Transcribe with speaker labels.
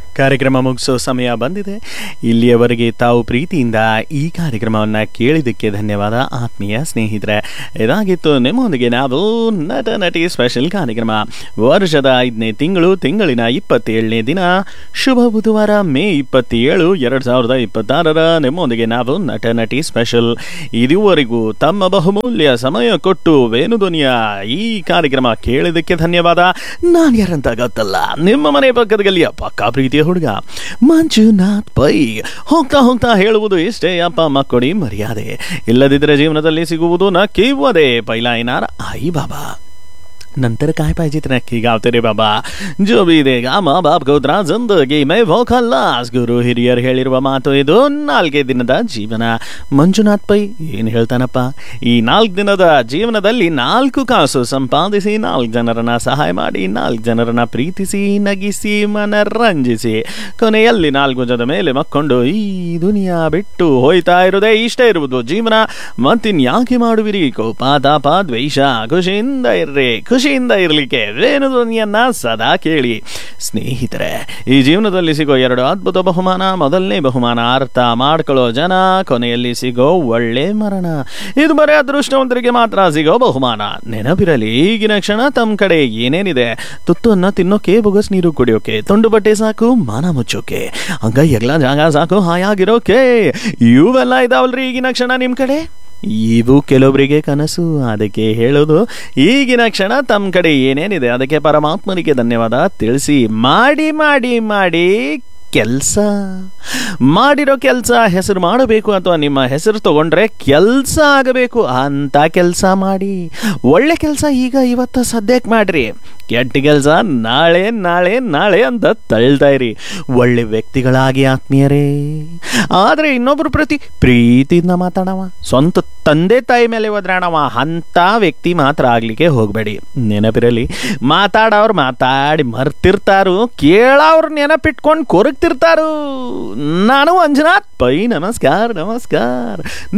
Speaker 1: ಕಾರ್ಯಕ್ರಮ ಮುಗಿಸೋ ಸಮಯ ಬಂದಿದೆ ಇಲ್ಲಿಯವರೆಗೆ ತಾವು ಪ್ರೀತಿಯಿಂದ ಈ ಕಾರ್ಯಕ್ರಮವನ್ನು ಕೇಳಿದ್ದಕ್ಕೆ ಧನ್ಯವಾದ ಆತ್ಮೀಯ ಸ್ನೇಹಿತರೆ ಇದಾಗಿತ್ತು ನಿಮ್ಮೊಂದಿಗೆ ನಾವು ನಟ ನಟಿ ಸ್ಪೆಷಲ್ ಕಾರ್ಯಕ್ರಮ ವರ್ಷದ ಐದನೇ ತಿಂಗಳು ತಿಂಗಳಿನ ಇಪ್ಪತ್ತೇಳನೇ ದಿನ ಶುಭ ಬುಧವಾರ ಮೇ ಇಪ್ಪತ್ತೇಳು ಎರಡು ಸಾವಿರದ ಇಪ್ಪತ್ತಾರರ ನಿಮ್ಮೊಂದಿಗೆ ನಾವು ನಟ ನಟಿ ಸ್ಪೆಷಲ್ ಇದುವರೆಗೂ ತಮ್ಮ ಬಹುಮೂಲ್ಯ ಸಮಯ ಕೊಟ್ಟು ವೇಣುಧ್ವನಿಯ ಈ ಕಾರ್ಯಕ್ರಮ ಕೇಳಿದ್ದಕ್ಕೆ ಧನ್ಯವಾದ ನಾನು ಯಾರಂತ ಗೊತ್ತಲ್ಲ ನಿಮ್ಮ ಮನೆ ಪಕ್ಕದಲ್ಲಿ ಪಕ್ಕಾ ಪ್ರೀತಿಯ ಹುಡುಗ ಮಂಜುನಾಥ್ ಪೈ ಹೋಗ್ತಾ ಹೋಗ್ತಾ ಹೇಳುವುದು ಇಷ್ಟೇ ಅಪ್ಪ ಅಮ್ಮ ಕೊಡಿ ಮರ್ಯಾದೆ ಇಲ್ಲದಿದ್ದರೆ ಜೀವನದಲ್ಲಿ ಸಿಗುವುದು ನಕ್ಕಿವದೆ ಪೈಲಾಯಿನಾರ ಆಯಿ ಬಾಬಾ नंतर काय पाहिजे तर नक्की गावते रे बाबा जो ಬಿ ದೇಗಾ ಮಾ ಬಾಪ್ ಗೌದ್ರ ಜಿಂದಗಿ ಮೈ ವೋ ಖಲ್ಲಾಸ್ ಗುರು ಹಿರಿಯರು ಹೇಳಿರುವ ಮಾತು ಇದು ನಾಲ್ಕೇ ದಿನದ ಜೀವನ ಮಂಜುನಾಥ್ ಪೈ ಏನು ಹೇಳ್ತಾನಪ್ಪ ಈ ನಾಲ್ಕು ದಿನದ ಜೀವನದಲ್ಲಿ ನಾಲ್ಕು ಕಾಸು ಸಂಪಾದಿಸಿ ನಾಲ್ಕು ಜನರನ್ನ ಸಹಾಯ ಮಾಡಿ ನಾಲ್ಕು ಜನರನ್ನ ಪ್ರೀತಿಸಿ ನಗಿಸಿ ಮನರಂಜಿಸಿ ಕೊನೆಯಲ್ಲಿ ನಾಲ್ಕು ಜದ ಮೇಲೆ ಮಕ್ಕೊಂಡು ಈ ದುನಿಯಾ ಬಿಟ್ಟು ಹೋಯ್ತಾ ಇರೋದೇ ಇಷ್ಟೇ ಇರುವುದು ಜೀವನ ಮತ್ತಿನ್ಯಾಕೆ ಮಾಡುವಿರಿ ಕೋಪ ತಾಪ ದ್ವೇಷ ಖುಷಿಯಿಂದ ಇರ್ರಿ ಖುಷಿಯಿಂದ ಇರಲಿಕ್ಕೆ ವೇಣುಧ್ವನಿಯನ್ನ ಸದಾ ಕೇಳಿ ಸ್ನೇಹಿತರೆ ಈ ಜೀವನದಲ್ಲಿ ಸಿಗೋ ಎರಡು ಅದ್ಭುತ ಬಹುಮಾನ ಮೊದಲನೇ ಬಹುಮಾನ ಅರ್ಥ ಮಾಡ್ಕೊಳ್ಳೋ ಜನ ಕೊನೆಯಲ್ಲಿ ಸಿಗೋ ಒಳ್ಳೆ ಮರಣ ಇದು ಬರೀ ಅದೃಷ್ಟವಂತರಿಗೆ ಮಾತ್ರ ಸಿಗೋ ಬಹುಮಾನ ನೆನಪಿರಲಿ ಈಗಿನ ಕ್ಷಣ ತಮ್ಮ ಕಡೆ ಏನೇನಿದೆ ತುತ್ತನ್ನ ತಿನ್ನೋಕೆ ಬೊಗಸ್ ನೀರು ಕುಡಿಯೋಕೆ ತುಂಡು ಬಟ್ಟೆ ಸಾಕು ಮಾನ ಮುಚ್ಚೋಕೆ ಹಂಗ ಎಲ್ಲ ಜಾಗ ಸಾಕು ಹಾಯಾಗಿರೋಕೆ ಇವೆಲ್ಲ ಇದಾವಲ್ರಿ ಈಗಿನ ಕ್ಷಣ ನಿಮ್ ಕಡೆ ಇವು ಕೆಲವರಿಗೆ ಕನಸು ಅದಕ್ಕೆ ಹೇಳೋದು ಈಗಿನ ಕ್ಷಣ ತಮ್ಮ ಕಡೆ ಏನೇನಿದೆ ಅದಕ್ಕೆ ಪರಮಾತ್ಮನಿಗೆ ಧನ್ಯವಾದ ತಿಳಿಸಿ ಮಾಡಿ ಮಾಡಿ ಮಾಡಿ ಕೆಲಸ ಮಾಡಿರೋ ಕೆಲಸ ಹೆಸರು ಮಾಡಬೇಕು ಅಥವಾ ನಿಮ್ಮ ಹೆಸರು ತಗೊಂಡ್ರೆ ಕೆಲಸ ಆಗಬೇಕು ಅಂತ ಕೆಲಸ ಮಾಡಿ ಒಳ್ಳೆ ಕೆಲಸ ಈಗ ಇವತ್ತು ಸದ್ಯಕ್ಕೆ ಮಾಡ್ರಿ ಕೆಟ್ಟ ಕೆಲಸ ನಾಳೆ ನಾಳೆ ನಾಳೆ ಅಂತ ತಳ್ತಾ ಇರಿ ಒಳ್ಳೆ ವ್ಯಕ್ತಿಗಳಾಗಿ ಆತ್ಮೀಯರೇ ಆದರೆ ಇನ್ನೊಬ್ಬರು ಪ್ರತಿ ಪ್ರೀತಿಯಿಂದ ಮಾತಾಡವ ಸ್ವಂತ ತಂದೆ ತಾಯಿ ಮೇಲೆ ಒದ್ರಾಣವ ಅಂತ ವ್ಯಕ್ತಿ ಮಾತ್ರ ಆಗ್ಲಿಕ್ಕೆ ಹೋಗಬೇಡಿ ನೆನಪಿರಲಿ ಮಾತಾಡೋರು ಮಾತಾಡಿ ಮರ್ತಿರ್ತಾರು ಕೇಳೋರು ನೆನಪಿಟ್ಕೊಂಡು ಕೊರಗ್ತಿರ್ತಾರು ನಾನು ಮಂಜುನಾಥ್ ಪೈ ನಮಸ್ಕಾರ ನಮಸ್ಕಾರ